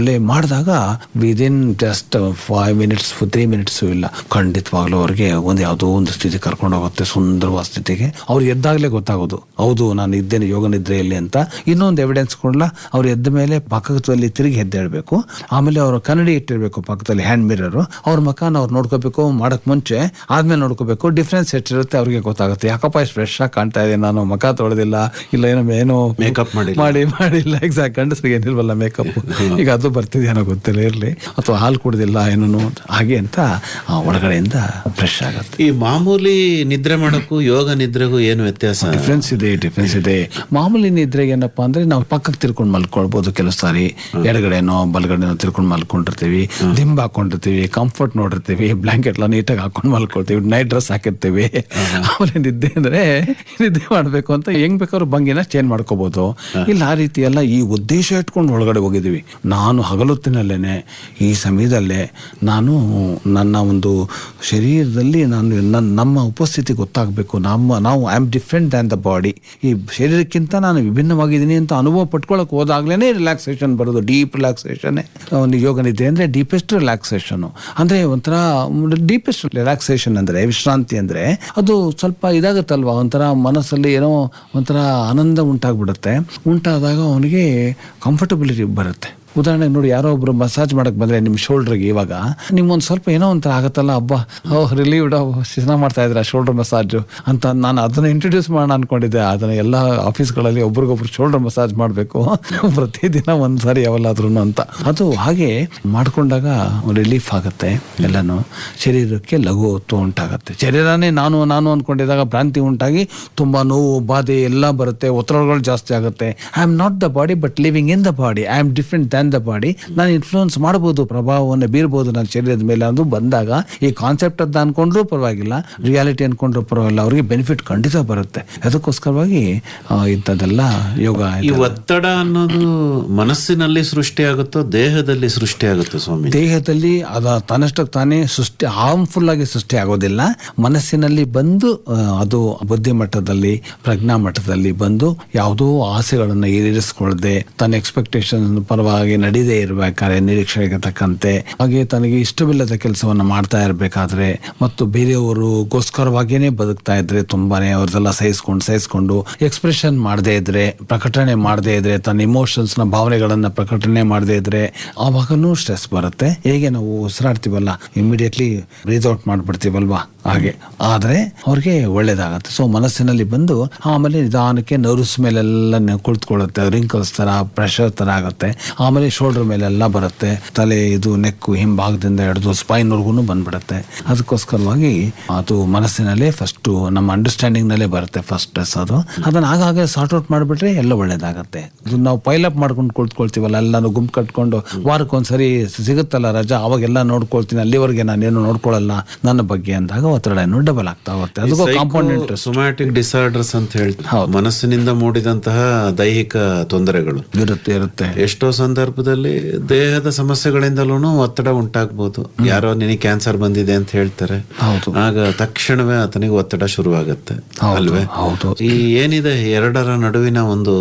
ಒಳ್ಳೆ ಮಾಡಿದಾಗ within just five minutes three minutes ಇಲ್ಲ ಖಂಡಿತವಾಗ್ಲೂ ಅವ್ರಿಗೆ ಒಂದು ಯಾವುದೋ ಒಂದು ಸ್ಥಿತಿ ಕರ್ಕೊಂಡು ಹೋಗುತ್ತೆ ಸುಂದರವಾದ ಸ್ಥಿತಿಗೆ ಅವ್ರು ಎದ್ದಾಗಲೇ ಗೊತ್ತಾಗೋದು ಹೌದು ನಾನು ಇದ್ದೇನೆ ಯೋಗ ನಿದ್ರೆಯಲ್ಲಿ ಅಂತ ಇನ್ನೊಂದು ಎವಿಡೆನ್ಸ್ ಕೊಡಲ್ಲ ಅವ್ರು ಎದ್ದ ಮೇಲೆ ಪಕ್ಕದಲ್ಲಿ ತಿರುಗಿ ಎದ್ದೇಳಬೇಕು ಆಮೇಲೆ ಅವರು ಕನ್ನಡಿ ಇಟ್ಟಿರ್ಬೇಕು ಪಕ್ಕದಲ್ಲಿ ಹ್ಯಾಂಡ್ ಮಿರರ್ ಅವ್ರ ಮಕಾನ ಅವ್ರು ನೋಡ್ಕೋಬೇಕು ಮಾಡಕ್ ಮುಂಚೆ ಆದ್ಮೇಲೆ ನೋಡ್ಕೋಬೇಕು ಡಿಫ್ರೆನ್ಸ್ ಎಷ್ಟಿರುತ್ತೆ ಅವ್ರಿಗೆ ಗೊತ್ತಾಗುತ್ತೆ ಯಾಕಪ್ಪ ಇಷ್ಟು ಫ್ರೆಶ್ ಆಗಿ ಕಾಣ್ತಾ ಇದೆ ನಾನು ಮಕ ತೊಳೆದಿಲ್ಲ ಇಲ್ಲ ಏನೋ ಏನೋ Makeup ಮಾಡಿಲ್ಲ. ಮಾಡಿ ಮಾಡಿಲ್ಲ ಎಕ್ಸಾಕ್ಟ್ ಗಂಡಸರಿಗೆ ಏನಿಲ್ವಲ್ಲ ಮೇಕಪ್ ಈಗ ಅದು ಬರ್ತಿದೆಯೇನೋ ಗೊತ್ತಿಲ್ಲ ಇರಲಿ ಅಥವಾ ಹಾಲು ಕುಡ್ದಿಲ್ಲ ಏನೋ ಹಾಗೆ ಅಂತ ಆ, ಒಳಗಡೆಯಿಂದ ಫ್ರೆಶ್ ಆಗುತ್ತೆ ಈ ಮಾಮೂಲಿ ನಿದ್ರೆ ಮಾಡಕ್ಕೂ ಯೋಗ ನಿದ್ರೆಗೂ ಏನು ವ್ಯತ್ಯಾಸ ಡಿಫ್ರೆನ್ಸ್ ಇದೆ ಡಿಫ್ರೆನ್ಸ್ ಇದೆ ಮಾಮೂಲಿ ನಿದ್ರೆಗೆ ಏನಪ್ಪಾ ಅಂದ್ರೆ ನಾವು ಪಕ್ಕಕ್ಕೆ ತಿರ್ಕೊಂಡು ಮಲ್ಕೊಳ್ಬೋದು ಕೆಲವು ಸಾರಿ ಎಡಗಡೆನೋ ಬಲಗಡೆನೋ ತಿರ್ಕೊಂಡು ಮಲ್ಕೊಂಡಿರ್ತೀವಿ ದಿಂಬ್ ಹಾಕೊಂಡಿರ್ತೀವಿ ಕಂಫರ್ಟ್ ನೋಡಿರ್ತೀವಿ ಬ್ಲಾಂಕೆಟ್ ಎಲ್ಲ ನೀಟಾಗಿ ಹಾಕೊಂಡು ಮಲ್ಕೊಳ್ತೀವಿ ನೈಟ್ ಡ್ರೆಸ್ ಹಾಕಿರ್ತೀವಿ ಆಮೇಲೆ ನಿದ್ದೆ ಅಂದ್ರೆ ನಿದ್ದೆ ಮಾಡ್ಬೇಕು ಅಂತ ಹೆಂಗ್ ಬೇಕಾದ್ರೂ ಭಂಗಿನ ಚೇಂಜ್ ಮಾಡ್ಕೋಬಹುದು ಇಲ್ಲ ಆ ರೀತಿ ಎಲ್ಲ ಈ ಉದ್ದೇಶ ಇಟ್ಕೊಂಡು ಒಳಗಡೆ ಹೋಗಿದ್ದೀವಿ ನಾನು ಹಗಲೊತ್ತಿನಲ್ಲೇನೆ ಈ ಸಮಯದಲ್ಲೇ ನಾನು ನನ್ನ ಒಂದು ಶರೀರದಲ್ಲಿ ನಾನು ನನ್ನ ನಮ್ಮ ಉಪಸ್ಥಿತಿ ಗೊತ್ತಾಗಬೇಕು ನಮ್ಮ ನಾವು I am different than the body ಈ ಶರೀರಕ್ಕಿಂತ ನಾನು ವಿಭಿನ್ನವಾಗಿದ್ದೀನಿ ಅಂತ ಅನುಭವ ಪಟ್ಕೊಳಕ್ ಹೋದಾಗ್ಲೇ ರಿಲ್ಯಾಕ್ಸೇಷನ್ ಬರೋದು ಡೀಪ್ ರಿಲ್ಯಾಕ್ಸೇಷನ್ ಒಂದು ಯೋಗ ನಿದ್ದೆ ಅಂದ್ರೆ ಡೀಪೆಸ್ಟ್ ರಿಲ್ಯಾಕ್ಸೇಷನ್ ಅಂದ್ರೆ ಒಂಥರ ಡೀಪೆಸ್ಟ್ ರಿಲ್ಯಾಕ್ಸೇಷನ್ ಅಂದ್ರೆ ವಿಶ್ರಾಂತಿ ಅಂದ್ರೆ ಅದು ಸ್ವಲ್ಪ ಇದಾಗುತ್ತಲ್ವಾ ಒಂಥರ ಮನಸ್ಸಲ್ಲಿ ಏನೋ ಒಂಥರ ಆನಂದ ಉಂಟಾಗ್ಬಿಡುತ್ತೆ ಉಂಟಾದಾಗ ಅವನಿಗೆ ಕಂಫರ್ಟಬಿಲಿಟಿ ಬರುತ್ತೆ ಉದಾಹರಣೆಗೆ ನೋಡಿ ಯಾರೋ ಒಬ್ರು ಮಸಾಜ್ ಮಾಡಕ್ ಬಂದ್ರೆ ನಿಮ್ಮ ಶೋಲ್ಡರ್ಗೆ ಇವಾಗ ನಿಮ್ಗೊಂದು ಸ್ವಲ್ಪ ಏನೋ ಒಂಥರ ಆಗತ್ತಲ್ಲ ಅಬ್ಬಾ ಓ ರಿಲೀವ್ಡ್ ಚೆನ್ನಾಗಿ ಮಾಡ್ತಾ ಇದ್ರ ಶೋಲ್ಡರ್ ಮಸಾಜ್ ಅಂತ ನಾನು ಅದನ್ನ ಇಂಟ್ರೊಡ್ಯೂಸ್ ಮಾಡೋಣ ಅನ್ಕೊಂಡಿದ್ದೆ ಅದನ್ನ ಎಲ್ಲ ಆಫೀಸ್ಗಳಲ್ಲಿ ಒಬ್ರಿಗೊಬ್ರು ಶೋಲ್ಡರ್ ಮಸಾಜ್ ಮಾಡಬೇಕು ಪ್ರತಿದಿನ ಒಂದ್ಸಾರಿ ಯಾವಲ್ಲಾದ್ರೂ ಅಂತ ಅದು ಹಾಗೆ ಮಾಡ್ಕೊಂಡಾಗ ರಿಲೀಫ್ ಆಗುತ್ತೆ ಎಲ್ಲಾನು ಶರೀರಕ್ಕೆ ಲಘುತ್ವ ಉಂಟಾಗತ್ತೆ ಶರೀರನೇ ನಾನು ನಾನು ಅನ್ಕೊಂಡಿದ್ದಾಗ ಭ್ರಾಂತಿ ಉಂಟಾಗಿ ತುಂಬಾ ನೋವು ಬಾಧೆ ಎಲ್ಲ ಬರುತ್ತೆ ಒತ್ತಡಗಳು ಜಾಸ್ತಿ ಆಗುತ್ತೆ I am not the body but living in the body I am different than the body ನಾನು ಇನ್ಫ್ಲೂಯೆನ್ಸ್ ಮಾಡಬಹುದು ಪ್ರಭಾವವನ್ನು ಬೀರ್ಬೋದು ನನ್ನ ಶರೀರದ ಮೇಲೆ ಅದು ಬಂದಾಗ ಈ ಕಾನ್ಸೆಪ್ಟ್ ಅಂತ ಅನ್ಕೊಂಡ್ರೂ ಪರವಾಗಿಲ್ಲ ರಿಯಾಲಿಟಿ ಅನ್ಕೊಂಡ್ರೂ ಪರವಾಗಿಲ್ಲ ಅವ್ರಿಗೆ ಬೆನಿಫಿಟ್ ಖಂಡಿತ ಬರುತ್ತೆ ಅದಕ್ಕೋಸ್ಕರವಾಗಿ ಆ, ಇಂಥದ್ದೆಲ್ಲ ಯೋಗ ಈ ಒತ್ತಡ ಅನ್ನೋದು ಮನಸ್ಸಿನಲ್ಲಿ ಸೃಷ್ಟಿಯಾಗುತ್ತೋ ದೇಹದಲ್ಲಿ ಸೃಷ್ಟಿಯಾಗುತ್ತೋ ಸ್ವಾಮಿ ದೇಹದಲ್ಲಿ ಅದ ತನ್ನಷ್ಟಕ್ಕೆ ತಾನೇ ಸೃಷ್ಟಿ ಹಾರ್ಮ್ಫುಲ್ ಆಗಿ ಸೃಷ್ಟಿ ಆಗೋದಿಲ್ಲ ಮನಸ್ಸಿನಲ್ಲಿ ಬಂದು ಆ, ಅದು ಬುದ್ಧಿ ಮಟ್ಟದಲ್ಲಿ ಪ್ರಜ್ಞಾ ಮಟ್ಟದಲ್ಲಿ ಬಂದು ಯಾವುದೋ ಆಸೆಗಳನ್ನು ಈಡೇರಿಸಿಕೊಳ್ಳದೆ ತನ್ನ ಎಕ್ಸ್ಪೆಕ್ಟೇಷನ್ ಪರವಾಗಿ ನಡೀದೇ ಇರಬೇಕಾದ್ರೆ ನಿರೀಕ್ಷೆಗೆ ತಕ್ಕಂತೆ ಹಾಗೆ ತನಗೆ ಇಷ್ಟವಿಲ್ಲದ ಕೆಲಸವನ್ನ ಮಾಡ್ತಾ ಇರಬೇಕಾದ್ರೆ ಮತ್ತು ಬೇರೆಯವರಿಗೋಸ್ಕರವಾಗಿಯೇ ಬದುಕ್ತಾ ಇದ್ರೆ ತುಂಬಾನೇ ಅವ್ರದೆಲ್ಲ ಸಹಿಸ್ಕೊಂಡು ಸಹಿಸ್ಕೊಂಡು ಎಕ್ಸ್ಪ್ರೆಷನ್ ಮಾಡದೇ ಇದ್ರೆ ಪ್ರಕಟಣೆ ಮಾಡದೇ ಇದ್ರೆ ತನ್ನ ಇಮೋಷನ್ಸ್ ನ ಭಾವನೆಗಳನ್ನ ಪ್ರಕಟಣೆ ಮಾಡದೇ ಇದ್ರೆ ಆವಾಗನೂ ಸ್ಟ್ರೆಸ್ ಬರುತ್ತೆ ಹೇಗೆ ನಾವು ಉಸಿರಾಡ್ತೀವಲ್ಲ ಇಮಿಡಿಯೇಟ್ಲಿ ಬ್ರೀತ್ ಔಟ್ ಮಾಡ್ಬಿಡ್ತೀವಲ್ವಾ ಹಾಗೆ ಆದ್ರೆ ಅವ್ರಿಗೆ ಒಳ್ಳೇದಾಗತ್ತೆ ಸೊ ಮನಸ್ಸಿನಲ್ಲಿ ಬಂದು ಆಮೇಲೆ ನಿಧಾನಕ್ಕೆ ನರ್ವ್ಸ್ ಮೇಲೆಲ್ಲ ನೆ- ಕುಳಿತುಕೊಳ್ಳುತ್ತೆ ರಿಂಕಲ್ಸ್ ತರ ಪ್ರೆಷರ್ ತರ ಆಗುತ್ತೆ ಆಮೇಲೆ ಶೋಲ್ಡರ್ ಮೇಲೆಲ್ಲ ಬರುತ್ತೆ ತಲೆ ಇದು ನೆಕ್ಕು ಹಿಂಭಾಗದಿಂದ ಹಿಡಿದು ಸ್ಪೈನ್ವರೆಗೂ ಬಂದ್ಬಿಡುತ್ತೆ ಅದಕ್ಕೋಸ್ಕರವಾಗಿ ಅದು ಮನಸ್ಸಿನಲ್ಲೇ ಫಸ್ಟ್ ನಮ್ಮ ಅಂಡರ್ಸ್ಟ್ಯಾಂಡಿಂಗ್ ನಲ್ಲೇ ಬರುತ್ತೆ ಫಸ್ಟ್ ಸ್ಟ್ರೆಸ್ ಅದು ಅದನ್ನ ಆಗಾಗ ಸಾರ್ಟ್ ಔಟ್ ಮಾಡಿಬಿಟ್ರೆ ಎಲ್ಲ ಒಳ್ಳೇದಾಗತ್ತೆ ಇದು ನಾವು ಪೈಲಪ್ ಮಾಡ್ಕೊಂಡು ಕುಳಿತುಕೊಳ್ತೀವಲ್ಲ ಎಲ್ಲಾನು ಗುಂಪು ಕಟ್ಕೊಂಡು ವಾರಕ್ಕೊಂದ್ಸರಿ ಸಿಗುತ್ತಲ್ಲ ರಜಾ ಅವಾಗೆಲ್ಲ ನೋಡ್ಕೊಳ್ತೀನಿ ಅಲ್ಲಿವರೆಗೆ ನಾನೇನು ನೋಡ್ಕೊಳ್ಳಲ್ಲ ನನ್ನ ಬಗ್ಗೆ ಅಂದಾಗ ಒತ್ತಡ ಇನ್ನೂ ಡಬಲ್ ಆಗ್ತಾ ಹೋಗುತ್ತೆ ಅದಕ್ಕೂ ಕಾಂಪೌಂಡ್ ಇಂಟ್ರೆಸ್ಟ್ ಸೊಮ್ಯಾಟಿಕ್ ಡಿಸಾರ್ಡರ್ಸ್ ಅಂತ ಹೇಳ್ತಾರೆ ಹೌದು. ಮನಸ್ಸಿನಿಂದ ಮೂಡಿದಂತಹ ದೈಹಿಕ ತೊಂದರೆಗಳು ಇರುತ್ತೆ ಇರುತ್ತೆ ಎಷ್ಟೋ ಸಂದರ್ಭದಲ್ಲಿ ದೇಹದ ಸಮಸ್ಯೆಗಳಿಂದಲೂ ಒತ್ತಡ ಉಂಟಾಗ್ಬೋದು ಯಾರೋ ನಿನಗೆ ಕ್ಯಾನ್ಸರ್ ಬಂದಿದೆ ಅಂತ ಹೇಳ್ತಾರೆ ಹೌದು. ಆಗ ತಕ್ಷಣವೇ ಆತನಿಗೆ ಒತ್ತಡ ಶುರುವಾಗತ್ತೆ ಹೌದು, ಅಲ್ವೇ ಹೌದು. ಈ ಏನಿದೆ ಎರಡರ ನಡುವಿನ ಒಂದು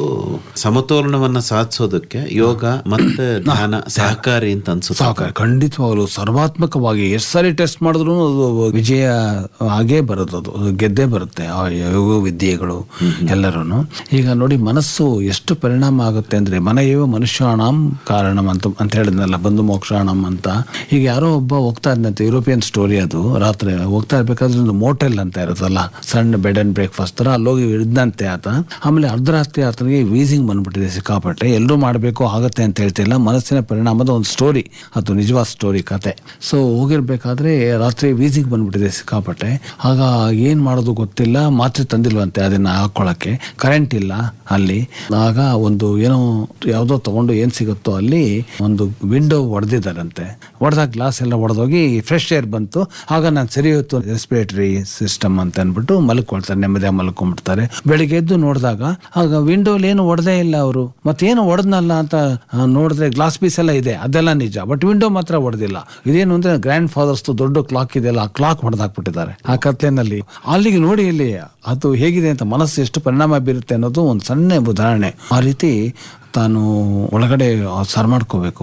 ಸಮತೋಲನವನ್ನ ಸಾಧಿಸೋದಕ್ಕೆ ಯೋಗ ಮತ್ತೆ ಧ್ಯಾನ ಸಹಕಾರಿ ಅಂತ ಅನ್ಸುತ್ತೆ ಸಾಕಾರ ಖಂಡಿತವಾಗಲು ಸರ್ವಾತ್ಮಕವಾಗಿ ಎಷ್ಟು ಸಾರಿ ಟೆಸ್ಟ್ ಮಾಡಿದ್ರು ಅದು ವಿಜಯ ಆಗೇ ಬರೋದು ಅದು ಅದು ಗೆದ್ದೇ ಬರುತ್ತೆ ಆ ಯೋಗ ವಿದ್ಯೆಗಳು ಎಲ್ಲರೂ ಈಗ ನೋಡಿ ಮನಸ್ಸು ಎಷ್ಟು ಪರಿಣಾಮ ಆಗುತ್ತೆ ಅಂದ್ರೆ ಮನೆಯೋ ಮನುಷ್ಯಾಣಂ ಕಾರಣಂ ಅಂತ ಅಂತ ಹೇಳಿದ್ನಲ್ಲ ಬಂದು ಮೋಕ್ಷಾಣಂ ಅಂತ ಈಗ ಯಾರೋ ಒಬ್ಬ ಹೋಗ್ತಾ ಇದ್ದಂತೆ ಯುರೋಪಿಯನ್ ಸ್ಟೋರಿ ಅದು ರಾತ್ರಿ ಹೋಗ್ತಾ ಇರ್ಬೇಕಾದ್ರೆ ಒಂದು ಮೋಟೆಲ್ ಅಂತ ಇರುತ್ತಲ್ಲ ಸಣ್ಣ ಬೆಡ್ ಅಂಡ್ ಬ್ರೇಕ್ಫಾಸ್ಟ್ ತರ ಅಲ್ಲೋಗಿ ಇದ್ದಂತೆ ಆತ ಆಮೇಲೆ ಅರ್ಧರಾತ್ರಿ ಆತನಿಗೆ ವೀಸಿಂಗ್ ಬಂದ್ಬಿಟ್ಟಿದೆ ಸಿಕ್ಕಾಪಟ್ಟೆ ಎಲ್ಲರೂ ಮಾಡಬೇಕು ಆಗತ್ತೆ ಅಂತ ಹೇಳ್ತಿಲ್ಲ ಮನಸ್ಸಿನ ಪರಿಣಾಮದ ಒಂದು ಸ್ಟೋರಿ ಅದು ನಿಜವಾದ ಸ್ಟೋರಿ ಕತೆ ಸೊ ಹೋಗಿರ್ಬೇಕಾದ್ರೆ ರಾತ್ರಿ ವೀಸಿಂಗ್ ಬಂದ್ಬಿಟ್ಟಿದೆ ಸಿಕ್ಕಾಪಟ್ಟೆ ಆಗ ಏನ್ ಮಾಡೋದು ಗೊತ್ತಿಲ್ಲ ಮಾತ್ರೆ ತಂದಿಲ್ವಂತೆ ಅದನ್ನ ಹಾಕೊಳಕ್ಕೆ ಕರೆಂಟ್ ಇಲ್ಲ ಅಲ್ಲಿ ಆಗ ಒಂದು ಏನೋ ಯಾವುದೋ ತಗೊಂಡು ಏನ್ ಸಿಗುತ್ತೋ ಅಲ್ಲಿ ಒಂದು ವಿಂಡೋ ಹೊಡೆದಿದ್ದಾರಂತೆ ಹೊಡೆದಾಗ ಗ್ಲಾಸ್ ಎಲ್ಲ ಹೊಡೆದೋಗಿ ಫ್ರೆಶ್ ಏರ್ ಬಂತು ಆಗ ನಾನು ಸರಿ ಹೊತ್ತು ರೆಸ್ಪಿರೇಟರಿ ಸಿಸ್ಟಮ್ ಅಂತ ಅಂದ್ಬಿಟ್ಟು ಮಲ್ಕೊಳ್ತಾರೆ ನೆಮ್ಮದಿಯಾಗಿ ಮಲ್ಕೊಂಡ್ಬಿಡ್ತಾರೆ ಬೆಳಿಗ್ಗೆ ಎದ್ದು ನೋಡಿದಾಗ ಆಗ ವಿಂಡೋಲಿ ಏನು ಹೊಡೆದೇ ಇಲ್ಲ ಅವರು ಮತ್ತೇನು ಹೊಡೆದ್ನಲ್ಲ ಅಂತ ಆ, ನೋಡಿದ್ರೆ ಗ್ಲಾಸ್ ಪೀಸ್ ಎಲ್ಲ ಇದೆ ಅದೆಲ್ಲ ನಿಜ ಬಟ್ ವಿಂಡೋ ಮಾತ್ರ ಹೊಡೆದಿಲ್ಲ ಇದೇನು ಅಂದ್ರೆ ಗ್ರ್ಯಾಂಡ್ ಫಾದರ್ಸ್ ದೊಡ್ಡ ಕ್ಲಾಕ್ ಇದೆಯಲ್ಲ ಆ ಕ್ಲಾಕ್ ಹೊಡೆದಾಕ್ಬಿಟ್ಟಿದ್ದಾರೆ ಆ ಕತ್ಲೆನಲ್ಲಿ ಅಲ್ಲಿಗೆ ನೋಡಿ ಇಲ್ಲಿ ಅದು ಹೇಗಿದೆ ಅಂತ ಮನಸ್ಸು ಎಷ್ಟು ಪರಿಣಾಮ ಬೀರುತ್ತೆ ಅನ್ನೋದು ಒಂದು ಸಣ್ಣ ಉದಾಹರಣೆ ಆ ರೀತಿ ತಾನು ಒಳಗಡೆ ಸರ್ ಮಾಡ್ಕೋಬೇಕು